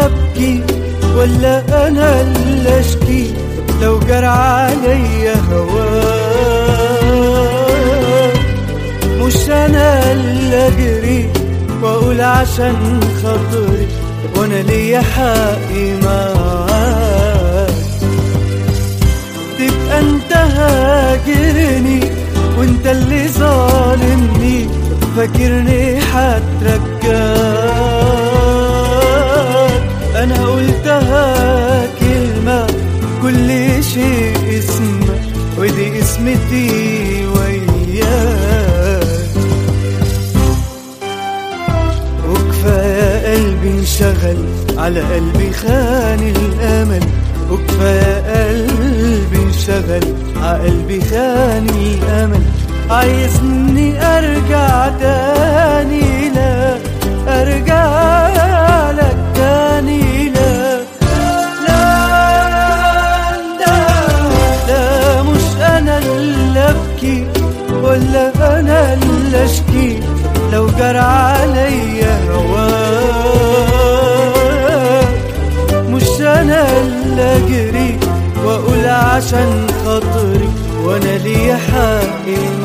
ابكي ولا انا اللي اشكي لو جرى عليا هواك مش انا اللي اجري واقول عشان خاطري وانا ليا حقي معاك تبقى انت هاجرني وانت اللي ظالمني فاكرني هترجاك انا قلتها كلمة كل شيء اسمه ودي اسمتي وياك وكفاية قلبي انشغل على قلبي خان الامل وكفاية قلبي انشغل على قلبي خان الامل عايزني ارجع تاني لا ارجع لك تاني لا لا لا لا مش انا اللي ابكي ولا انا اللي اشكي لو جرى عليا هواك مش انا اللي اجري واقول عشان خاطري وانا ليا حقي